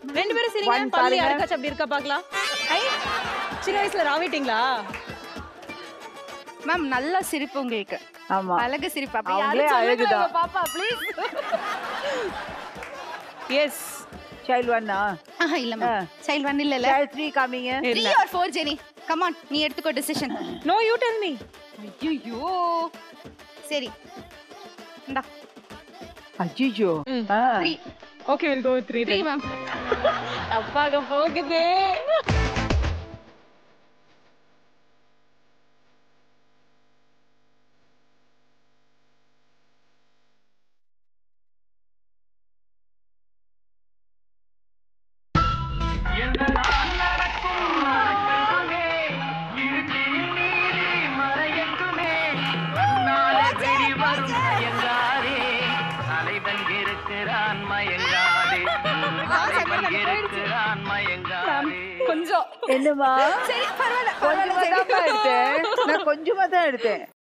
ரெண்டு பேரும் சிரிங்க One பல்லு பாருங்க. யாருக்காச்சும் அப்படி இருக்கா பார்க்கலாம் ஐ சின்ன வயசுல ராவிட்டீங்களா மேம் நல்ல சிரிப்பு உங்களுக்கு ஆமா அழகு சிரிப்பு அப்படி அவங்களே யாரும் சொல்லுங்க அழகுதான். எங்க பாப்பா ப்ளீஸ் எஸ் சைல்ட் ஒன்னா ஆஹா இல்ல மேம் சைல்ட் ஒன் இல்ல இல்ல சைல்ட் த்ரீ காமிங்க three or four Jenny come on நீ எடுத்துக்கோ decision no you tell me ஐயோ சரி இந்தா அஜிஜோ three okay will go 3 three ma'am அப்பாக போகுது தலைவன் இருக்கிறான் மயங்காதே தலைவன் இருக்கிறான் மயங்காதே கொஞ்சம் என்னமா சரி பரவாயில்ல கொஞ்சமா தான் எடுத்தேன் நான் கொஞ்சமா தான் எடுத்தேன்